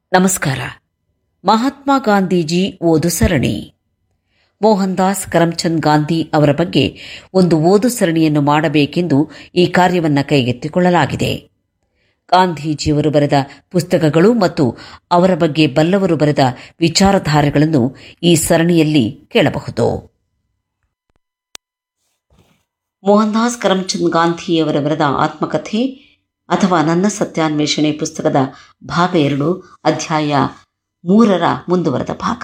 ನಮಸ್ಕಾರ ಮಹಾತ್ಮ ಗಾಂಧೀಜಿ ಓದು ಸರಣಿ ಮೋಹನ್ ದಾಸ್ ಕರಮ್ಚಂದ್ ಗಾಂಧಿ ಅವರ ಬಗ್ಗೆ ಒಂದು ಓದು ಸರಣಿಯನ್ನು ಮಾಡಬೇಕೆಂದು ಈ ಕಾರ್ಯವನ್ನು ಕೈಗೆತ್ತಿಕೊಳ್ಳಲಾಗಿದೆ ಗಾಂಧೀಜಿಯವರು ಬರೆದ ಪುಸ್ತಕಗಳು ಮತ್ತು ಅವರ ಬಗ್ಗೆ ಬಲ್ಲವರು ಬರೆದ ವಿಚಾರಧಾರೆಗಳನ್ನು ಈ ಸರಣಿಯಲ್ಲಿ ಕೇಳಬಹುದು ಮೋಹನ್ ದಾಸ್ ಕರಮ್ಚಂದ್ ಗಾಂಧಿಯವರ ಬರೆದ ಆತ್ಮಕಥೆ ಅಥವಾ ನನ್ನ ಸತ್ಯಾನ್ವೇಷಣೆ ಪುಸ್ತಕದ ಭಾಗ ಎರಡು ಅಧ್ಯಾಯ ಮೂರರ ಮುಂದುವರೆದ ಭಾಗ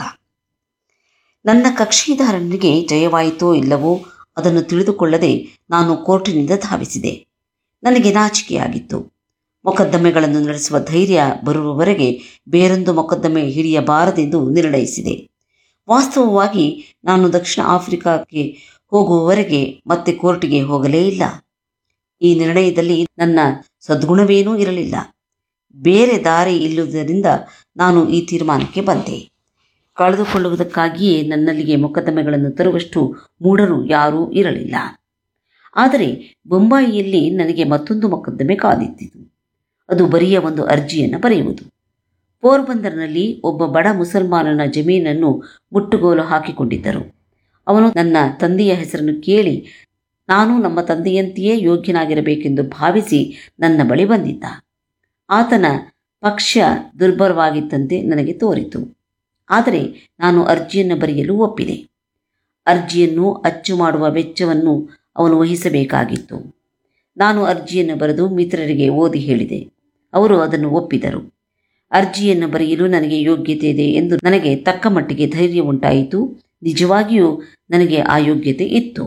ನನ್ನ ಕಕ್ಷಿದಾರನಿಗೆ ಜಯವಾಯಿತೋ ಇಲ್ಲವೋ ಅದನ್ನು ತಿಳಿದುಕೊಳ್ಳದೆ ನಾನು ಕೋರ್ಟಿನಿಂದ ಧಾವಿಸಿದೆ ನನಗೆ ನಾಚಿಕೆಯಾಗಿತ್ತು ಮೊಕದ್ದಮೆಗಳನ್ನು ನಡೆಸುವ ಧೈರ್ಯ ಬರುವವರೆಗೆ ಬೇರೊಂದು ಮೊಕದ್ದಮೆ ಹಿಡಿಯಬಾರದೆಂದು ನಿರ್ಣಯಿಸಿದೆ ವಾಸ್ತವವಾಗಿ ನಾನು ದಕ್ಷಿಣ ಆಫ್ರಿಕಾಕ್ಕೆ ಹೋಗುವವರೆಗೆ ಮತ್ತೆ ಕೋರ್ಟಿಗೆ ಹೋಗಲೇ ಇಲ್ಲ ಈ ನಿರ್ಣಯದಲ್ಲಿ ನನ್ನ ಸದ್ಗುಣವೇನೂ ಇರಲಿಲ್ಲ ಬೇರೆ ದಾರಿ ಇಲ್ಲುವುದರಿಂದ ನಾನು ಈ ತೀರ್ಮಾನಕ್ಕೆ ಬಂದೆ ಕಳೆದುಕೊಳ್ಳುವುದಕ್ಕಾಗಿಯೇ ನನ್ನಲ್ಲಿಗೆ ಮೊಕದ್ದಮೆಗಳನ್ನು ತರುವಷ್ಟು ಮೂಢರು ಯಾರೂ ಇರಲಿಲ್ಲ ಆದರೆ ಬೊಂಬಾಯಿಯಲ್ಲಿ ನನಗೆ ಮತ್ತೊಂದು ಮೊಕದ್ದಮೆ ಕಾದಿದ್ದಿತು ಅದು ಬರಿಯ ಒಂದು ಅರ್ಜಿಯನ್ನು ಬರೆಯುವುದು ಪೋರ್ಬಂದರ್ನಲ್ಲಿ ಒಬ್ಬ ಬಡ ಮುಸಲ್ಮಾನನ ಜಮೀನನ್ನು ಮುಟ್ಟುಗೋಲು ಹಾಕಿಕೊಂಡಿದ್ದರು ಅವನು ನನ್ನ ತಂದೆಯ ಹೆಸರನ್ನು ಕೇಳಿ ನಾನು ನಮ್ಮ ತಂದೆಯಂತೆಯೇ ಯೋಗ್ಯನಾಗಿರಬೇಕೆಂದು ಭಾವಿಸಿ ನನ್ನ ಬಳಿ ಬಂದಿದ್ದ ಆತನ ಪಕ್ಷ ದುರ್ಬಲವಾಗಿತ್ತಂತೆ ನನಗೆ ತೋರಿತು ಆದರೆ ನಾನು ಅರ್ಜಿಯನ್ನು ಬರೆಯಲು ಒಪ್ಪಿದೆ ಅರ್ಜಿಯನ್ನು ಅಚ್ಚು ಮಾಡುವ ವೆಚ್ಚವನ್ನು ಅವನು ವಹಿಸಬೇಕಾಗಿತ್ತು ನಾನು ಅರ್ಜಿಯನ್ನು ಬರೆದು ಮಿತ್ರರಿಗೆ ಓದಿ ಹೇಳಿದೆ ಅವರು ಅದನ್ನು ಒಪ್ಪಿದರು ಅರ್ಜಿಯನ್ನು ಬರೆಯಲು ನನಗೆ ಯೋಗ್ಯತೆ ಇದೆ ಎಂದು ನನಗೆ ತಕ್ಕ ಮಟ್ಟಿಗೆ ಧೈರ್ಯ ಉಂಟಾಯಿತು ನಿಜವಾಗಿಯೂ ನನಗೆ ಆ ಯೋಗ್ಯತೆ ಇತ್ತು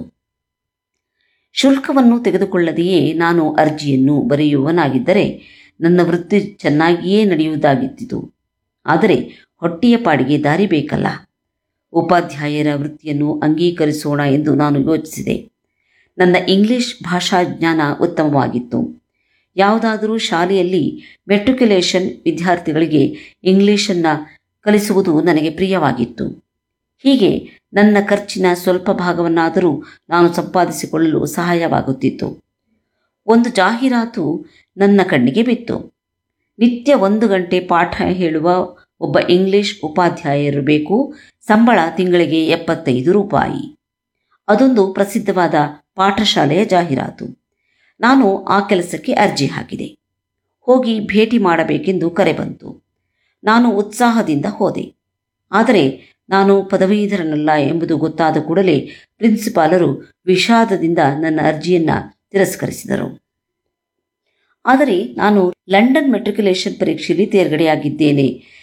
ಶುಲ್ಕವನ್ನು ತೆಗೆದುಕೊಳ್ಳದೆಯೇ ನಾನು ಅರ್ಜಿಯನ್ನು ಬರೆಯುವನಾಗಿದ್ದರೆ ನನ್ನ ವೃತ್ತಿ ಚೆನ್ನಾಗಿಯೇ ನಡೆಯುವುದಾಗಿದ್ದಿತು ಆದರೆ ಹೊಟ್ಟೆಯ ಪಾಡಿಗೆ ದಾರಿ ಬೇಕಲ್ಲ ಉಪಾಧ್ಯಾಯರ ವೃತ್ತಿಯನ್ನು ಅಂಗೀಕರಿಸೋಣ ಎಂದು ನಾನು ಯೋಚಿಸಿದೆ ನನ್ನ ಇಂಗ್ಲಿಷ್ ಭಾಷಾ ಜ್ಞಾನ ಉತ್ತಮವಾಗಿತ್ತು ಯಾವುದಾದರೂ ಶಾಲೆಯಲ್ಲಿ ಮೆಟ್ರಿಕ್ಯುಲೇಷನ್ ವಿದ್ಯಾರ್ಥಿಗಳಿಗೆ ಇಂಗ್ಲಿಷನ್ನು ಕಲಿಸುವುದು ನನಗೆ ಪ್ರಿಯವಾಗಿತ್ತು ಹೀಗೆ ನನ್ನ ಖರ್ಚಿನ ಸ್ವಲ್ಪ ಭಾಗವನ್ನಾದರೂ ನಾನು ಸಂಪಾದಿಸಿಕೊಳ್ಳಲು ಸಹಾಯವಾಗುತ್ತಿತ್ತು ಒಂದು ಜಾಹೀರಾತು ನನ್ನ ಕಣ್ಣಿಗೆ ಬಿತ್ತು ನಿತ್ಯ ಒಂದು ಗಂಟೆ ಪಾಠ ಹೇಳುವ ಒಬ್ಬ ಇಂಗ್ಲಿಷ್ ಉಪಾಧ್ಯಾಯರು ಬೇಕು ಸಂಬಳ ತಿಂಗಳಿಗೆ ಎಪ್ಪತ್ತೈದು ರೂಪಾಯಿ ಅದೊಂದು ಪ್ರಸಿದ್ಧವಾದ ಪಾಠಶಾಲೆಯ ಜಾಹೀರಾತು ನಾನು ಆ ಕೆಲಸಕ್ಕೆ ಅರ್ಜಿ ಹಾಕಿದೆ ಹೋಗಿ ಭೇಟಿ ಮಾಡಬೇಕೆಂದು ಕರೆ ಬಂತು ನಾನು ಉತ್ಸಾಹದಿಂದ ಹೋದೆ ಆದರೆ ನಾನು ಪದವೀಧರನಲ್ಲ ಎಂಬುದು ಗೊತ್ತಾದ ಕೂಡಲೇ ಪ್ರಿನ್ಸಿಪಾಲರು ವಿಷಾದದಿಂದ ನನ್ನ ಅರ್ಜಿಯನ್ನು ತಿರಸ್ಕರಿಸಿದರು ಆದರೆ ನಾನು ಲಂಡನ್ ಮೆಟ್ರಿಕ್ಯುಲೇಷನ್ ಪರೀಕ್ಷೆಯಲ್ಲಿ ತೇರ್ಗಡೆಯಾಗಿದ್ದೇನೆ